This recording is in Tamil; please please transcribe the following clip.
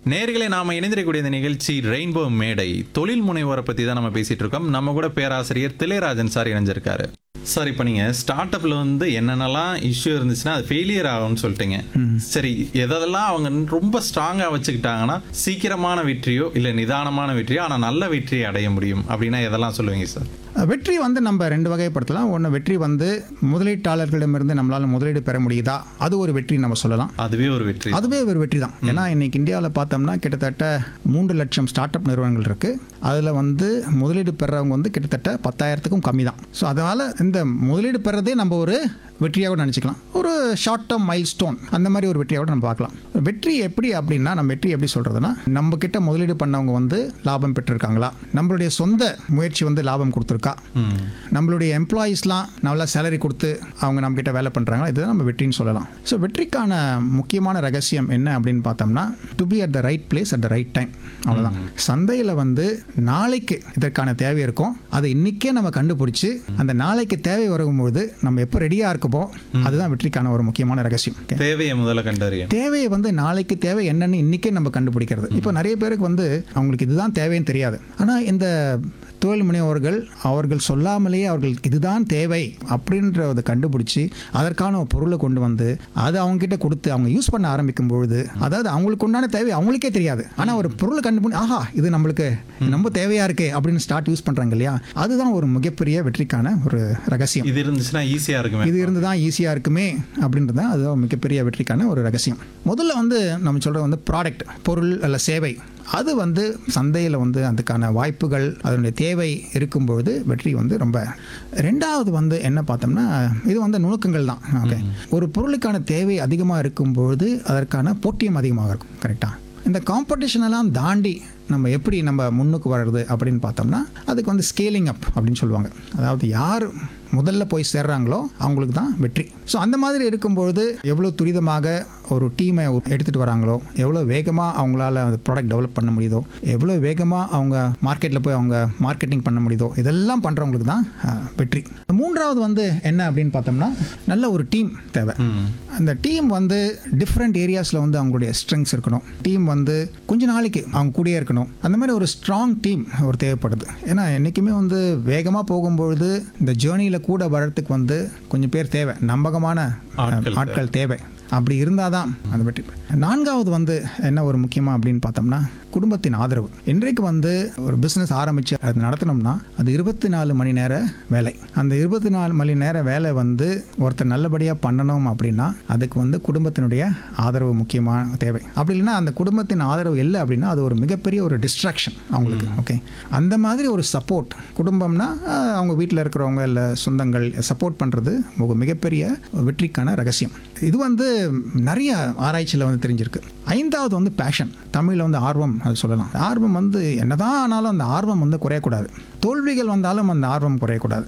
நேர்களை நாம இணைந்திருக்கக்கூடிய இந்த நிகழ்ச்சி ரெயின்போ மேடை தொழில் முனைவோரை பத்தி தான் நம்ம பேசிட்டு இருக்கோம் நம்ம கூட பேராசிரியர் திளையராஜன் சார் இணைஞ்சிருக்காரு சார் இப்போ நீங்க ஸ்டார்ட் அப்ல வந்து என்னென்னலாம் இஷ்யூ இருந்துச்சுன்னா அது ஃபெயிலியர் ஆகும்னு சொல்லிட்டீங்க சரி எதெல்லாம் அவங்க ரொம்ப ஸ்ட்ராங்கா வச்சுக்கிட்டாங்கன்னா சீக்கிரமான வெற்றியோ இல்ல நிதானமான வெற்றியோ ஆனா நல்ல வெற்றியை அடைய முடியும் அப்படின்னா எதெல்லாம் சொல்லுவீங்க சார் வெற்றி வந்து நம்ம ரெண்டு வகைப்படுத்தலாம் ஒன்று வெற்றி வந்து முதலீட்டாளர்களிடமிருந்து நம்மளால் முதலீடு பெற முடியுதா அது ஒரு வெற்றி நம்ம சொல்லலாம் அதுவே ஒரு வெற்றி அதுவே ஒரு வெற்றி தான் ஏன்னா இன்னைக்கு இந்தியாவில் பார்த்தோம்னா கிட்டத்தட்ட மூன்று லட்சம் ஸ்டார்ட் அப் நிறுவனங்கள் இருக்கு அதில் வந்து முதலீடு பெறவங்க வந்து கிட்டத்தட்ட பத்தாயிரத்துக்கும் கம்மி தான் ஸோ அதனால இந்த முதலீடு பெறதே நம்ம ஒரு வெற்றியாக நினச்சிக்கலாம் ஒரு ஷார்ட் டேர்ம் மைல் ஸ்டோன் அந்த மாதிரி ஒரு வெற்றியாக நம்ம பார்க்கலாம் வெற்றி எப்படி அப்படின்னா நம்ம வெற்றி எப்படி சொல்றதுன்னா நம்ம கிட்ட முதலீடு பண்ணவங்க வந்து லாபம் பெற்றிருக்காங்களா நம்மளுடைய சொந்த முயற்சி வந்து லாபம் கொடுத்துருக்கா ம். நம்மளுடைய எம்ப்ளாயீஸ்லாம் நல்லா சேலரி கொடுத்து அவங்க நம்ம கிட்ட வேலை பண்ணுறாங்களா இதுதான் நம்ம வெற்றின்னு சொல்லலாம் ஸோ வெற்றிக்கான முக்கியமான ரகசியம் என்ன அப்படின்னு பார்த்தோம்னா to be at the right place at the right time அவ்வளோதான் சந்தையில் வந்து நாளைக்கு இதற்கான தேவை இருக்கும் அதை இன்னைக்கே நம்ம கண்டுபிடிச்சி அந்த நாளைக்கு தேவை வரும்போது நம்ம எப்போ ரெடியாக இருக்கமோ அதுதான் வெற்றிக்கான ஒரு முக்கியமான ரகசியம் தேவையை முதல்ல கண்டறியும் தேவையை வந்து நாளைக்கு தேவை என்னன்னு இன்னைக்கே நம்ம கண்டுபிடிக்கிறது இப்போ நிறைய பேருக்கு வந்து அவங்களுக்கு இதுதான் தேவைன்னு தெரியாது ஆனால் இந்த தொழில் முனைவோர்கள் அவர்கள் சொல்லாமலேயே அவர்களுக்கு இதுதான் தேவை அப்படின்றத கண்டுபிடிச்சி அதற்கான ஒரு பொருளை கொண்டு வந்து அதை அவங்க கிட்ட கொடுத்து அவங்க யூஸ் பண்ண ஆரம்பிக்கும் பொழுது அதாவது அவங்களுக்கு உண்டான தேவை அவங்களுக்கே தெரியாது ஆனால் ஒரு பொருளை கண்டுபிடி ஆஹா இது நம்மளுக்கு ரொம்ப தேவையா இருக்கே அப்படின்னு ஸ்டார்ட் யூஸ் பண்றாங்க இல்லையா அதுதான் ஒரு மிகப்பெரிய வெற்றிக்கான ஒரு ரகசியம் இது இருந்துச்சுன்னா ஈஸியா இருக்குமே இது இருந்து தான் ஈஸியாக இருக்குமே அப்படின்றது தான் அதுதான் மிகப்பெரிய வெற்றிக்கான ஒரு ரகசியம் முதல்ல வந்து நம்ம சொல்கிறது வந்து ப்ராடக்ட் பொருள் அல்ல சேவை அது வந்து சந்தையில் வந்து அதுக்கான வாய்ப்புகள் அதனுடைய தேவை இருக்கும்பொழுது வெற்றி வந்து ரொம்ப ரெண்டாவது வந்து என்ன பார்த்தோம்னா இது வந்து நுணுக்கங்கள் தான் ஓகே ஒரு பொருளுக்கான தேவை அதிகமாக இருக்கும்பொழுது அதற்கான போட்டியும் அதிகமாக இருக்கும் கரெக்டாக இந்த காம்படிஷன் எல்லாம் தாண்டி நம்ம எப்படி நம்ம முன்னுக்கு வர்றது அப்படின்னு பார்த்தோம்னா அதுக்கு வந்து ஸ்கேலிங் அப் அப்படின்னு சொல்லுவாங்க அதாவது யார் முதல்ல போய் சேர்றாங்களோ அவங்களுக்கு தான் வெற்றி ஸோ அந்த மாதிரி இருக்கும்பொழுது எவ்வளோ துரிதமாக ஒரு டீமை எடுத்துகிட்டு வராங்களோ எவ்வளோ வேகமாக அவங்களால அந்த ப்ராடக்ட் டெவலப் பண்ண முடியுதோ எவ்வளோ வேகமாக அவங்க மார்க்கெட்டில் போய் அவங்க மார்க்கெட்டிங் பண்ண முடியுதோ இதெல்லாம் பண்ணுறவங்களுக்கு தான் அஹ், வெற்றி மூன்றாவது வந்து என்ன அப்படின்னு பார்த்தோம்னா நல்ல ஒரு டீம் தேவை அந்த டீம் வந்து டிஃப்ரெண்ட் ஏரியாஸில் வந்து அவங்களுடைய ஸ்ட்ரெங்ஸ் இருக்கணும் டீம் வந்து கொஞ்ச நாளைக்கு அவங்க கூடயே இருக்கணும் அந்த மாதிரி ஒரு ஸ்ட்ராங் டீம் ஒரு தேவைப்படுது ஏன்னா என்றைக்குமே வந்து வேகமாக போகும்பொழுது இந்த ஜேர்னியில் கூட வர்றதுக்கு வந்து கொஞ்சம் பேர் தேவை நம்பகமான ஆட்கள் ஆட்கள் தேவை அப்படி இருந்தால் தான் அது வெற்றி நான்காவது வந்து என்ன ஒரு முக்கியமாக அப்படின்னு பார்த்தோம்னா குடும்பத்தின் ஆதரவு இன்றைக்கு வந்து ஒரு பிஸ்னஸ் ஆரம்பித்து அது நடத்தினோம்னா அது இருபத்தி நாலு மணி நேர வேலை அந்த இருபத்தி நாலு மணி நேர வேலை வந்து ஒருத்தர் நல்லபடியாக பண்ணணும் அப்படின்னா அதுக்கு வந்து குடும்பத்தினுடைய ஆதரவு முக்கியமான தேவை அப்படி இல்லைன்னா அந்த குடும்பத்தின் ஆதரவு இல்லை அப்படின்னா அது ஒரு மிகப்பெரிய ஒரு டிஸ்ட்ராக்ஷன் அவங்களுக்கு ஓகே அந்த மாதிரி ஒரு சப்போர்ட் குடும்பம்னா அஹ், அவங்க வீட்டில் இருக்கிறவங்க இல்லை சொந்தங்கள் சப்போர்ட் பண்ணுறது ஒரு மிகப்பெரிய வெற்றிக்கான ரகசியம் இது வந்து நிறைய ஆராய்ச்சியில் வந்து தெரிஞ்சிருக்கு ஐந்தாவது வந்து பேஷன் தமிழில் வந்து ஆர்வம் அது சொல்லலாம் ஆர்வம் வந்து என்னதான் ஆனாலும் அந்த ஆர்வம் வந்து குறையக்கூடாது தோல்விகள் வந்தாலும் அந்த ஆர்வம் குறையக்கூடாது